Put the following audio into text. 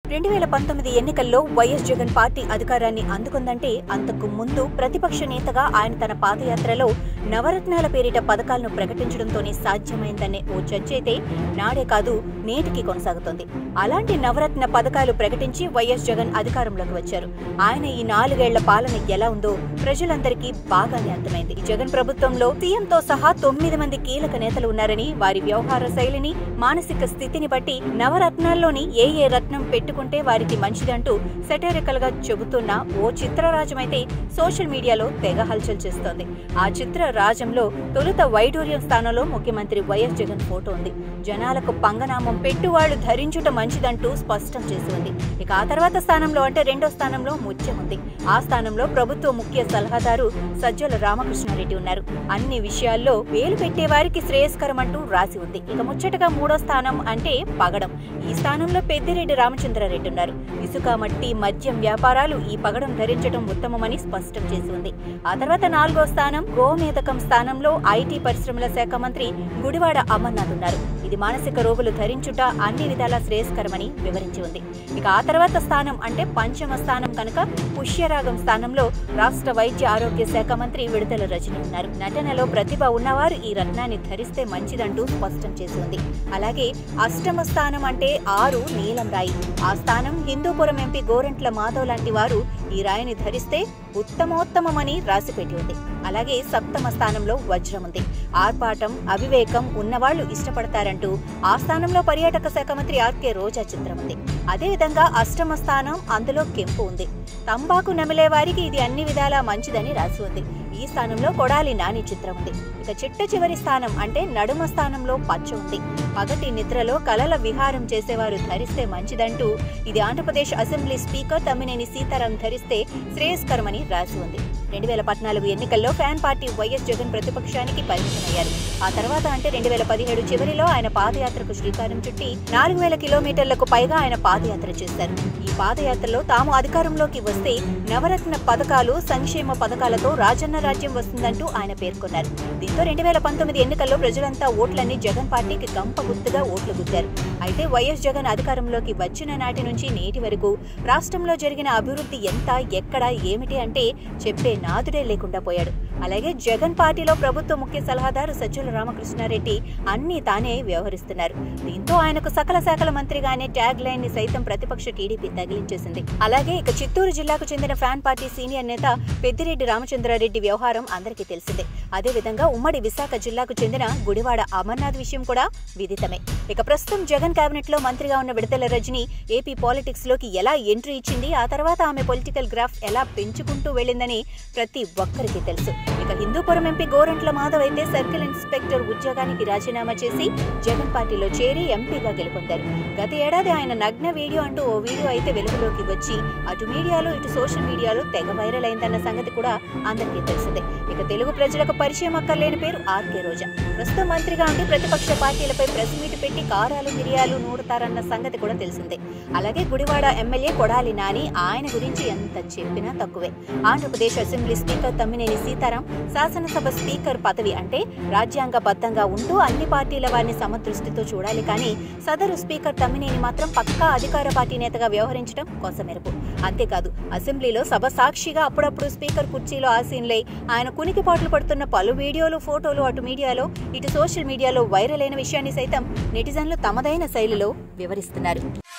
రెండు వేల పంతొమ్మిది ఎన్నికల్లో వైఎస్ జగన్ పార్టీ అధికారాన్ని అందుకుందంటే అంతకు ముందు ప్రతిపక్ష నేతగా ఆయన తన పాదయాత్రలో నవరత్నాల పేరిట పథకాలను ప్రకటించడంతోనే సాధ్యమైందనే ఓ చర్చ అయితే నాడే కాదు నేటికి కొనసాగుతోంది అలాంటి నవరత్న పథకాలు ప్రకటించి వైఎస్ జగన్ అధికారంలోకి వచ్చారు ఆయన ఈ నాలుగేళ్ల పాలన ఎలా ఉందో ప్రజలందరికీ బాగానే అర్థమైంది ఈ జగన్ ప్రభుత్వంలో సీఎంతో సహా తొమ్మిది మంది కీలక నేతలు ఉన్నారని వారి వ్యవహార శైలిని మానసిక స్థితిని బట్టి నవరత్నాల్లోని ఏ ఏ రత్నం పెట్టుకుంటే వారికి మంచిదంటూ సెటరికల్ గా చెబుతున్న ఓ చిత్రరాజమైతే సోషల్ మీడియాలో తెగ హల్చల్ చేస్తోంది ఆ చిత్రరాజంలో తొలుత వైడూర్యం స్థానంలో ముఖ్యమంత్రి వైఎస్ జగన్ ఫోటో ఉంది జనాలకు పంగనామం పెట్టువాళ్లు ధరించుట మంచిదంటూ స్పష్టం చేసి ఉంది ఇక ఆ తర్వాత స్థానంలో అంటే రెండో స్థానంలో ముత్యం ఉంది ఆ స్థానంలో ప్రభుత్వ ముఖ్య సలహాదారు సజ్జల రామకృష్ణారెడ్డి ఉన్నారు అన్ని విషయాల్లో వేలు పెట్టే వారికి శ్రేయస్కరం అంటూ రాసి ఉంది ఇక ముచ్చటగా మూడో స్థానం అంటే పగడం ఈ స్థానంలో పెద్దిరెడ్డి రామచంద్రారెడ్డి ఉన్నారు ఇసుక మట్టి మద్యం వ్యాపారాలు ఈ పగడం ధరించడం ఉత్తమమని స్పష్టం చేసి ఉంది ఆ తర్వాత నాలుగో స్థానం గోమేధకం స్థానంలో ఐటీ పరిశ్రమల శాఖ మంత్రి గుడివాడ అమర్నాథ్ ఉన్నారు ఇది మానసిక రోగులు ధరించుట అన్ని విధాలా శ్రేయస్కరమని వివరించి ఉంది ఇక ఆ తర్వాత స్థానం అంటే పంచమ స్థానం కనుక పుష్యరాగం స్థానంలో రాష్ట్ర వైద్య ఆరోగ్య శాఖ మంత్రి విడుదల రజని ఉన్నారు నటనలో ప్రతిభ ఉన్నవారు ఈ రత్నాన్ని ధరిస్తే మంచిదంటూ స్పష్టం చేసి ఉంది అలాగే అష్టమ స్థానం అంటే ఆరు నీలం రాయి ఆ స్థానం హిందూపురం ఎంపీ గోరంట్ల మాధవ్ లాంటి వారు ఈ రాయిని ధరిస్తే ఉత్తమోత్తమమని రాసిపెట్టి ఉంది అలాగే సప్తమ స్థానంలో వజ్రం ఉంది ఆర్పాటం అవివేకం ఉన్నవాళ్లు ఇష్టపడతారంటూ ఆ స్థానంలో పర్యాటక శాఖ మంత్రి ఆర్కే రోజా చిత్రం ఉంది అదేవిధంగా అష్టమ స్థానం అందులో కెంపు ఉంది తంబాకు నమిలే వారికి ఇది అన్ని విధాలా మంచిదని రాసి ఉంది ఈ స్థానంలో కొడాలి నాని చిత్రం ఉంది ఇక చిట్ట చివరి స్థానం అంటే నడుమ స్థానంలో పచ్చ ఉంది పగటి నిద్రలో కలల విహారం చేసేవారు ధరిస్తే మంచిదంటూ ఇది ఆంధ్రప్రదేశ్ అసెంబ్లీ స్పీకర్ తమ్మినేని సీతారాం ధరిస్తే శ్రేయస్కరమని రాసి ఉంది రెండు వేల పద్నాలుగు ఎన్నికల్లో ఫ్యాన్ పార్టీ వైఎస్ జగన్ ప్రతిపక్షానికి పరిమితమయ్యారు ఆ తర్వాత అంటే రెండు వేల పదిహేడు చివరిలో ఆయన పాదయాత్రకు శ్రీకారం చుట్టి నాలుగు వేల కిలోమీటర్లకు పైగా ఆయన పాదయాత్ర చేశారు ఈ పాదయాత్రలో తాము అధికారంలోకి వస్తే నవరత్న పథకాలు సంక్షేమ పథకాలతో రాజన్న రాజ్యం వస్తుందంటూ ఆయన పేర్కొన్నారు దీంతో రెండు వేల పంతొమ్మిది ఎన్నికల్లో ప్రజలంతా ఓట్లన్నీ జగన్ పార్టీకి గంప గుర్తుగా ఓట్లు గుద్దారు అయితే వైఎస్ జగన్ అధికారంలోకి వచ్చిన నాటి నుంచి నేటి వరకు రాష్ట్రంలో జరిగిన అభివృద్ధి ఎంత ఎక్కడ ఏమిటి అంటే చెప్పే నాదుడే లేకుండా పోయాడు అలాగే జగన్ పార్టీలో ప్రభుత్వ ముఖ్య సలహాదారు సజ్జల రామకృష్ణారెడ్డి అన్నీ తానే వ్యవహరిస్తున్నారు దీంతో ఆయనకు సకల శాఖల మంత్రిగానే ట్యాగ్ లైన్ ని సైతం ప్రతిపక్ష టీడీపీ తగిలించేసింది అలాగే ఇక చిత్తూరు జిల్లాకు చెందిన ఫ్యాన్ పార్టీ సీనియర్ నేత పెద్దిరెడ్డి రామచంద్రారెడ్డి వ్యవహారం అందరికీ తెలిసిందే అదేవిధంగా ఉమ్మడి విశాఖ జిల్లాకు చెందిన గుడివాడ అమర్నాథ్ విషయం కూడా విదితమే ఇక ప్రస్తుతం జగన్ కేబినెట్ లో మంత్రిగా ఉన్న విడతల రజని ఏపీ పాలిటిక్స్ లోకి ఎలా ఎంట్రీ ఇచ్చింది ఆ తర్వాత ఆమె పొలిటికల్ గ్రాఫ్ ఎలా పెంచుకుంటూ వెళ్ళిందని ప్రతి ఒక్కరికి తెలుసు ఇక హిందూపురం ఎంపీ గోరంట్ల మాధవ్ అయితే సర్కిల్ ఇన్స్పెక్టర్ ఉద్యోగానికి రాజీనామా చేసి జగన్ పార్టీలో చేరి ఎంపీగా గెలుపొందారు గత ఏడాది ఆయన నగ్న వీడియో అంటూ ఓ వీడియో అయితే వెలుగులోకి వచ్చి అటు మీడియాలో ఇటు సోషల్ మీడియాలో తెగ వైరల్ అయిందన్న సంగతి కూడా అందరికీ తెలిసిందే ఇక తెలుగు ప్రజలకు పరిచయం అక్కర్లేని పేరు ఆర్కే రోజా ప్రస్తుతం మంత్రిగా ఉండి ప్రతిపక్ష పార్టీలపై ప్రెస్ మీట్ పెట్టి కారాలు మిరియాలు నూడతారన్న సంగతి కూడా తెలిసిందే అలాగే గుడివాడ ఎమ్మెల్యే కొడాలి నాని ఆయన గురించి ఎంత చెప్పినా తక్కువే ఆంధ్రప్రదేశ్ అసెంబ్లీ స్పీకర్ తమ్మినేని సీతారాం శాసనసభ స్పీకర్ పదవి అంటే రాజ్యాంగబద్ధంగా ఉంటూ అన్ని పార్టీల వారిని సమదృష్టితో చూడాలి కానీ సదరు స్పీకర్ తమ్మినేని మాత్రం పక్కా అధికార పార్టీ నేతగా వ్యవహరించడం కొసమెరుపు అంతేకాదు అసెంబ్లీలో సభ సాక్షిగా అప్పుడప్పుడు స్పీకర్ కుర్చీలో ఆసీన్లై ఆయన కునికిపాట్లు పడుతున్న పలు వీడియోలు ఫోటోలు అటు మీడియాలో ఇటు సోషల్ మీడియాలో వైరల్ అయిన విషయాన్ని సైతం నెటిజన్లు తమదైన శైలిలో వివరిస్తున్నారు